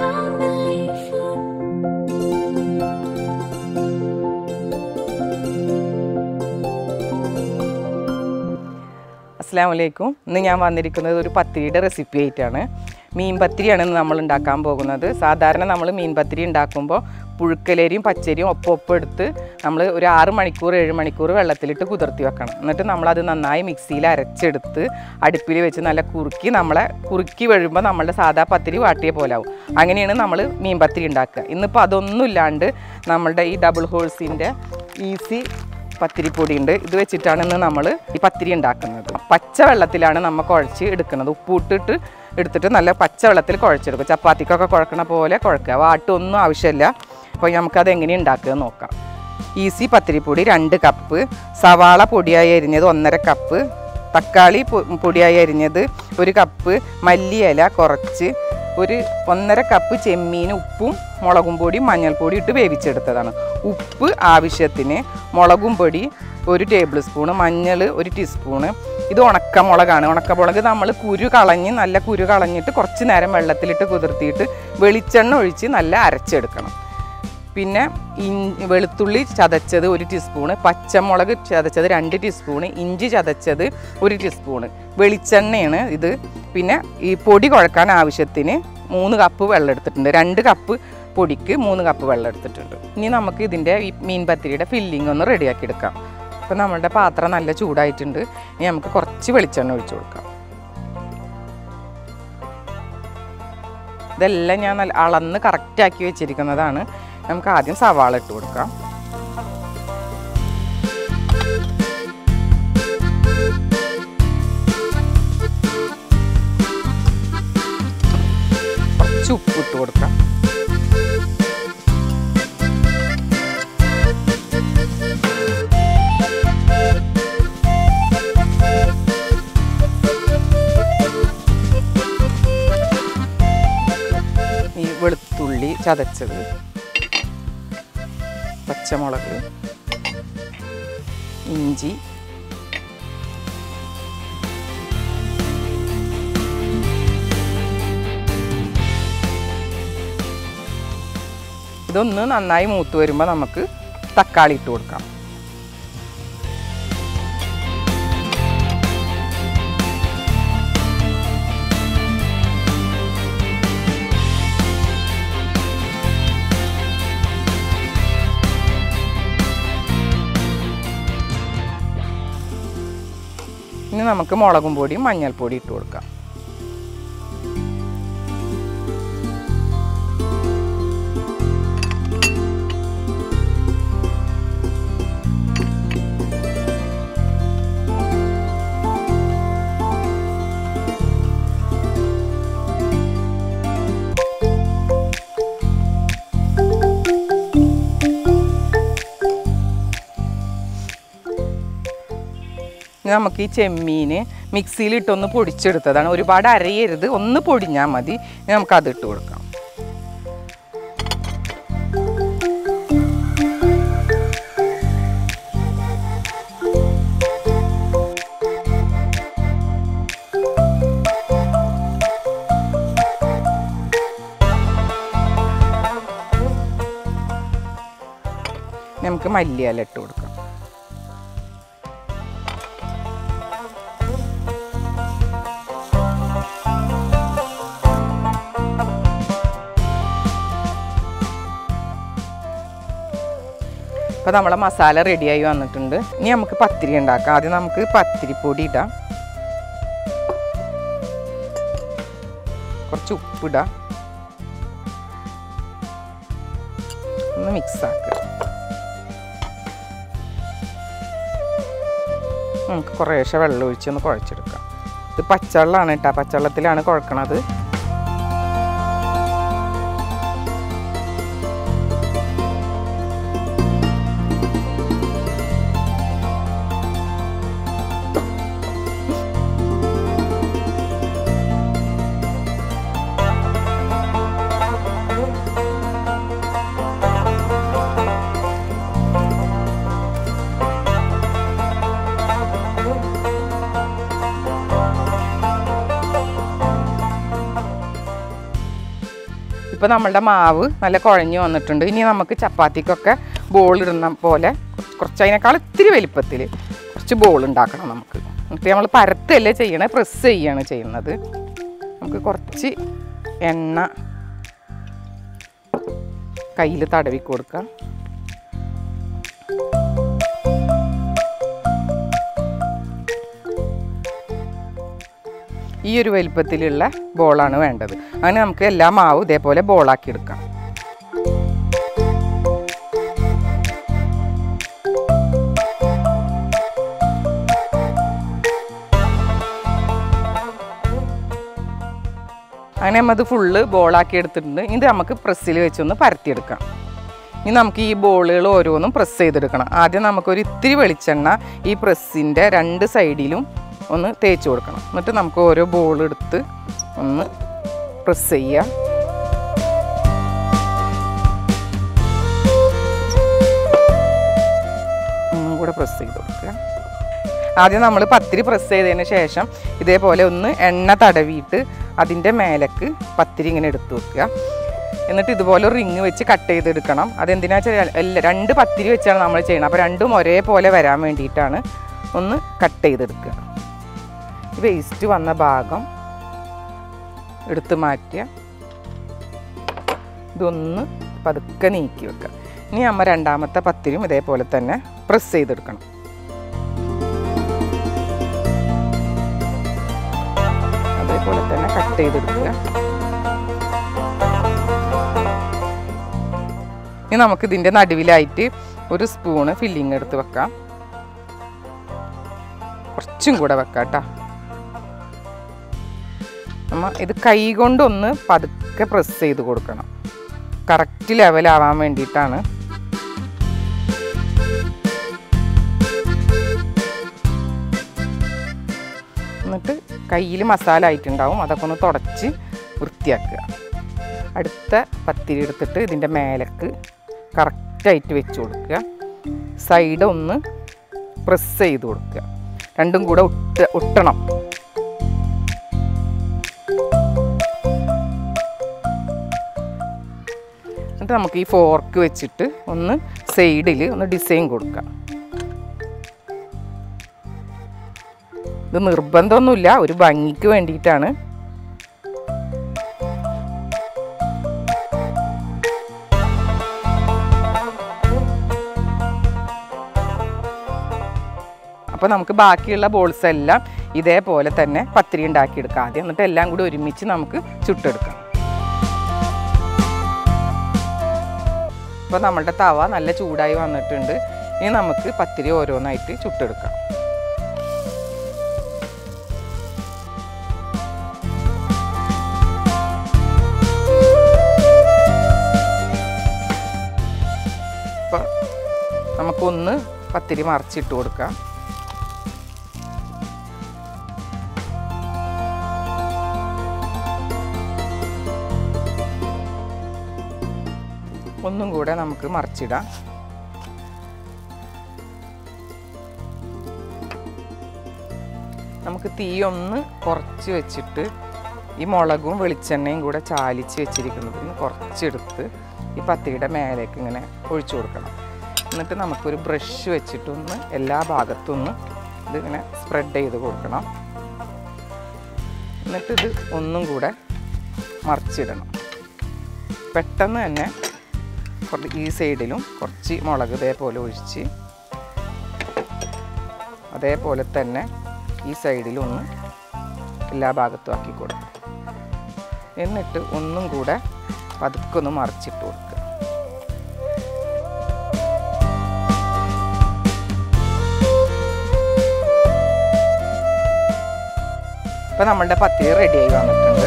can't believe it. അസ്സാം വലൈക്കും ഇന്ന് ഞാൻ വന്നിരിക്കുന്നത് ഒരു പത്തിരിയുടെ റെസിപ്പി ആയിട്ടാണ് മീൻ പത്തിരിയാണ് ഇന്ന് നമ്മൾ ഉണ്ടാക്കാൻ പോകുന്നത് സാധാരണ നമ്മൾ മീൻ പത്തിരി ഉണ്ടാക്കുമ്പോൾ പുഴുക്കലരിയും പച്ചരിയും ഒപ്പം ഒപ്പം എടുത്ത് നമ്മൾ ഒരു ആറ് മണിക്കൂർ ഏഴ് മണിക്കൂർ വെള്ളത്തിലിട്ട് കുതിർത്തി വെക്കണം എന്നിട്ട് നമ്മളത് നന്നായി മിക്സിയിൽ അരച്ചെടുത്ത് അടുപ്പിൽ വെച്ച് നല്ല കുറുക്കി നമ്മളെ കുറുക്കി വരുമ്പോൾ നമ്മളുടെ സാധാ പത്തിരി വാട്ടിയ പോലെ ആവും അങ്ങനെയാണ് നമ്മൾ മീൻ പത്തിരി ഉണ്ടാക്കുക ഇന്നിപ്പോൾ അതൊന്നും ഇല്ലാണ്ട് നമ്മളുടെ ഈ ഡബിൾ ഹോൾസിൻ്റെ ഈസി പത്തിരിപ്പൊടി ഉണ്ട് ഇത് വെച്ചിട്ടാണ് ഇന്ന് നമ്മൾ ഈ പത്തിരി ഉണ്ടാക്കുന്നത് പച്ച വെള്ളത്തിലാണ് നമ്മൾ കുഴച്ച് എടുക്കുന്നത് ഉപ്പിട്ടിട്ട് എടുത്തിട്ട് നല്ല പച്ച വെള്ളത്തിൽ കുഴച്ചെടുക്കും ചപ്പാത്തിക്കൊക്കെ കുഴക്കണ പോലെ കുഴക്കുക വാട്ടൊന്നും ആവശ്യമില്ല അപ്പോൾ നമുക്കത് എങ്ങനെ ഉണ്ടാക്കുക എന്ന് നോക്കാം ഈസി പത്തിരിപ്പൊടി രണ്ട് കപ്പ് സവാള പൊടിയായി അരിഞ്ഞത് ഒന്നര കപ്പ് തക്കാളി പൊ- പൊടിയായി അരിഞ്ഞത് ഒരു കപ്പ് മല്ലിയില കുറച്ച് ഒരു ഒന്നര കപ്പ് ചെമ്മീൻ ഉപ്പും മുളകും പൊടി മഞ്ഞൾപ്പൊടി ഇട്ട് വേവിച്ചെടുത്തതാണ് ഉപ്പ് ആവശ്യത്തിന് മുളകും പൊടി ഒരു ടേബിൾ സ്പൂണ് മഞ്ഞൾ ഒരു ടീസ്പൂണ് ഇത് ഉണക്കമുളകാണ് ഉണക്കമുളക് നമ്മൾ കുരു കളഞ്ഞ് നല്ല കുരു കളഞ്ഞിട്ട് കുറച്ച് നേരം വെള്ളത്തിലിട്ട് കുതിർത്തിയിട്ട് വെളിച്ചെണ്ണ ഒഴിച്ച് നല്ല അരച്ചെടുക്കണം പിന്നെ ഇൻ വെളുത്തുള്ളി ചതച്ചത് ഒരു ടീസ്പൂണ് പച്ചമുളക് ചതച്ചത് രണ്ട് ടീസ്പൂണ് ഇഞ്ചി ചതച്ചത് ഒരു ടീസ്പൂണ് വെളിച്ചെണ്ണയാണ് ഇത് പിന്നെ ഈ പൊടി കുഴക്കാൻ ആവശ്യത്തിന് മൂന്ന് കപ്പ് വെള്ളം എടുത്തിട്ടുണ്ട് രണ്ട് കപ്പ് പൊടിക്ക് മൂന്ന് കപ്പ് വെള്ളം എടുത്തിട്ടുണ്ട് ഇനി നമുക്ക് ഇതിൻ്റെ ഈ മീൻ പത്തിരിയുടെ ഫില്ലിംഗ് ഒന്ന് റെഡിയാക്കി എടുക്കാം അപ്പോൾ നമ്മളുടെ പാത്രം നല്ല ചൂടായിട്ടുണ്ട് ഇനി നമുക്ക് കുറച്ച് വെളിച്ചെണ്ണ ഒഴിച്ചു കൊടുക്കാം ഇതെല്ലാം ഞാൻ നല്ല അളന്ന് കറക്റ്റാക്കി വെച്ചിരിക്കുന്നതാണ് നമുക്ക് ആദ്യം സവാള ഇട്ട് കൊടുക്കാം കുറച്ച് ഉപ്പ് ഇട്ട് കൊടുക്കാം ഈ വെളുത്തുള്ളി ചതച്ചത് പച്ചമുളക് ഇഞ്ചി ഇതൊന്ന് നന്നായി മൂത്ത് വരുമ്പോൾ നമുക്ക് തക്കാളി ഇട്ട് കൊടുക്കാം ഇനി നമുക്ക് മുളകും പൊടിയും മഞ്ഞൾപ്പൊടി ഇട്ട് കൊടുക്കാം ഇനി നമുക്ക് ഈ ചെമ്മീൻ മിക്സിയിലിട്ടൊന്ന് പൊടിച്ചെടുത്തതാണ് ഒരുപാട് അരയരുത് ഒന്ന് പൊടിഞ്ഞാൽ മതി ഇനി നമുക്ക് അത് ഇട്ട് കൊടുക്കാം ഇനി നമുക്ക് മല്ലിയില ഇട്ട് കൊടുക്കാം അപ്പോൾ നമ്മളെ മസാല റെഡിയായി വന്നിട്ടുണ്ട് ഇനി നമുക്ക് പത്തിരി ഉണ്ടാക്കാം ആദ്യം നമുക്ക് പത്തിരിപ്പൊടി ഇടാം കുറച്ച് ഉപ്പിടാം ഒന്ന് മിക്സ് ആക്കുക നമുക്ക് കുറേശ്ശെ വെള്ളം ഒഴിച്ച് ഒന്ന് കുഴച്ചെടുക്കാം ഇത് പച്ചവെള്ളമാണ് കേട്ടോ പച്ചവെള്ളത്തിലാണ് കുഴക്കണത് ഇപ്പോൾ നമ്മളുടെ മാവ് നല്ല കുഴഞ്ഞു വന്നിട്ടുണ്ട് ഇനി നമുക്ക് ചപ്പാത്തിക്കൊക്കെ ബോൾ ഇടുന്ന പോലെ കുറച്ച് അതിനേക്കാൾ ഇത്തിരി വലിപ്പത്തിൽ കുറച്ച് ബോൾ ഉണ്ടാക്കണം നമുക്ക് എന്നിട്ട് നമ്മൾ പരത്തല്ലേ ചെയ്യണേ പ്രസ് ചെയ്യാണ് ചെയ്യുന്നത് നമുക്ക് കുറച്ച് എണ്ണ കയ്യിൽ തടവി കൊടുക്കാം ഈ ഒരു വലിപ്പത്തിലുള്ള ബോളാണ് വേണ്ടത് അങ്ങനെ നമുക്ക് എല്ലാ മാവും ഇതേപോലെ ബോളാക്കി എടുക്കാം അങ്ങനെ നമ്മൾ അത് ഫുള്ള് ബോളാക്കി എടുത്തിട്ടുണ്ട് ഇത് നമുക്ക് പ്രസ്സിൽ വെച്ചൊന്ന് പരത്തിയെടുക്കാം ഇനി നമുക്ക് ഈ ബോളുകൾ ഓരോന്നും പ്രസ് ചെയ്തെടുക്കണം ആദ്യം നമുക്കൊരു ഇത്തിരി വെളിച്ചെണ്ണ ഈ പ്രസ്സിൻ്റെ രണ്ട് സൈഡിലും ഒന്ന് തേച്ച് കൊടുക്കണം എന്നിട്ട് നമുക്ക് ഓരോ ബോൾ എടുത്ത് ഒന്ന് പ്രസ് ചെയ്യുക ഒന്നും കൂടെ പ്രസ് ചെയ്ത് കൊടുക്കുക ആദ്യം നമ്മൾ പത്തിരി പ്രസ് ചെയ്തതിന് ശേഷം ഇതേപോലെ ഒന്ന് എണ്ണ തടവിയിട്ട് അതിൻ്റെ മേലേക്ക് പത്തിരി ഇങ്ങനെ എടുത്ത് വെക്കുക എന്നിട്ട് ഇതുപോലെ ഒരു റിങ് വെച്ച് കട്ട് ചെയ്തെടുക്കണം അതെന്തിനാ വെച്ചാൽ എല്ലാ രണ്ട് പത്തിരി വെച്ചാണ് നമ്മൾ ചെയ്യണം അപ്പോൾ രണ്ടും ഒരേപോലെ വരാൻ വേണ്ടിയിട്ടാണ് ഒന്ന് കട്ട് ചെയ്തെടുക്കുക വേസ്റ്റ് വന്ന ഭാഗം എടുത്ത് മാറ്റുക ഇതൊന്ന് പതുക്കെ നീക്കി വെക്കുക ഇനി അമ്മ രണ്ടാമത്തെ പത്തിരിയും ഇതേപോലെ തന്നെ പ്രസ് ചെയ്തെടുക്കണം അതേപോലെ തന്നെ കട്ട് ചെയ്തെടുക്കുക ഇനി നമുക്ക് ഇതിൻ്റെ നടുവിലായിട്ട് ഒരു സ്പൂണ് ഫില്ലിങ് എടുത്ത് വെക്കാം കുറച്ചും കൂടെ വെക്കാം കേട്ടോ നമ്മ ഇത് കൈ കൊണ്ടൊന്ന് പതുക്കെ പ്രസ് ചെയ്ത് കൊടുക്കണം കറക്റ്റ് ലെവലാവാൻ വേണ്ടിയിട്ടാണ് എന്നിട്ട് കയ്യിൽ മസാല ആയിട്ടുണ്ടാവും അതൊക്കെ ഒന്ന് തുടച്ച് വൃത്തിയാക്കുക അടുത്ത പത്തിരി എടുത്തിട്ട് ഇതിൻ്റെ മേലേക്ക് കറക്റ്റായിട്ട് വെച്ച് കൊടുക്കുക സൈഡ് ഒന്ന് പ്രസ് ചെയ്ത് കൊടുക്കുക രണ്ടും കൂടെ ഒട്ട് ഒട്ടണം എന്നിട്ട് നമുക്ക് ഈ ഫോർക്ക് വെച്ചിട്ട് ഒന്ന് സൈഡിൽ ഒന്ന് ഡിസൈൻ കൊടുക്കാം ഇത് നിർബന്ധമൊന്നുമില്ല ഒരു ഭംഗിക്ക് വേണ്ടിയിട്ടാണ് അപ്പോൾ നമുക്ക് ബാക്കിയുള്ള ബോൾസ് എല്ലാം ഇതേപോലെ തന്നെ പത്തിരി ഉണ്ടാക്കിയെടുക്കാം ആദ്യം എന്നിട്ട് എല്ലാം കൂടി ഒരുമിച്ച് നമുക്ക് ചുട്ടെടുക്കാം അപ്പോൾ നമ്മളുടെ തവ നല്ല ചൂടായി വന്നിട്ടുണ്ട് ഇനി നമുക്ക് പത്തിരി ഓരോന്നായിട്ട് ചുട്ടെടുക്കാം അപ്പോൾ നമുക്കൊന്ന് പത്തിരി മറിച്ചിട്ട് കൊടുക്കാം ഒന്നും കൂടെ നമുക്ക് മറിച്ചിടാം നമുക്ക് തീ ഒന്ന് കുറച്ച് വെച്ചിട്ട് ഈ മുളകും വെളിച്ചെണ്ണയും കൂടെ ചാലിച്ച് വെച്ചിരിക്കുന്നതിൽ നിന്ന് കുറച്ചെടുത്ത് ഈ പത്തിരിയുടെ മേലേക്ക് ഇങ്ങനെ ഒഴിച്ചു കൊടുക്കണം എന്നിട്ട് നമുക്കൊരു ബ്രഷ് വെച്ചിട്ടൊന്ന് എല്ലാ ഭാഗത്തുനിന്ന് ഇതിങ്ങനെ സ്പ്രെഡ് ചെയ്ത് കൊടുക്കണം എന്നിട്ട് ഇത് ഒന്നും കൂടെ മറിച്ചിടണം പെട്ടെന്ന് തന്നെ കുറച്ച് ഈ സൈഡിലും കുറച്ച് മുളക് ഇതേപോലെ ഒഴിച്ച് അതേപോലെ തന്നെ ഈ സൈഡിലും ഒന്ന് എല്ലാ ഭാഗത്തും ആക്കി കൊടുക്കും എന്നിട്ട് ഒന്നും കൂടെ പതുക്കെ ഒന്ന് മറിച്ചിട്ട് കൊടുക്കുക ഇപ്പം നമ്മളുടെ പത്തിരി റെഡിയായി വന്നിട്ടുണ്ട്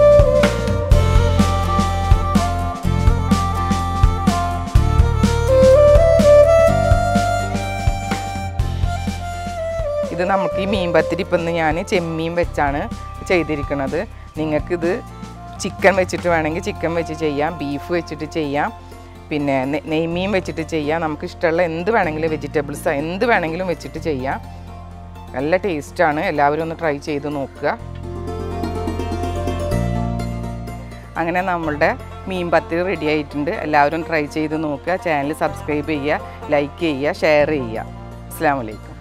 ഇത് നമുക്ക് ഈ മീൻ പത്തിരി ഇപ്പം ഇന്ന് ഞാൻ ചെമ്മീൻ വെച്ചാണ് ചെയ്തിരിക്കുന്നത് നിങ്ങൾക്കിത് ചിക്കൻ വെച്ചിട്ട് വേണമെങ്കിൽ ചിക്കൻ വെച്ച് ചെയ്യാം ബീഫ് വെച്ചിട്ട് ചെയ്യാം പിന്നെ നെ- നെയ്മീൻ വെച്ചിട്ട് ചെയ്യാം നമുക്ക് ഇഷ്ടമുള്ള എന്ത് വേണമെങ്കിലും വെജിറ്റബിൾസ് എന്ത് വേണമെങ്കിലും വെച്ചിട്ട് ചെയ്യാം നല്ല ടേസ്റ്റാണ് എല്ലാവരും ഒന്ന് ട്രൈ ചെയ്ത് നോക്കുക അങ്ങനെ നമ്മളുടെ മീൻ പത്തിരി റെഡി ആയിട്ടുണ്ട് എല്ലാവരും ട്രൈ ചെയ്ത് നോക്കുക ചാനൽ സബ്സ്ക്രൈബ് ചെയ്യുക ലൈക്ക് ചെയ്യുക ഷെയർ ചെയ്യുക അസ്സാം വലൈക്കും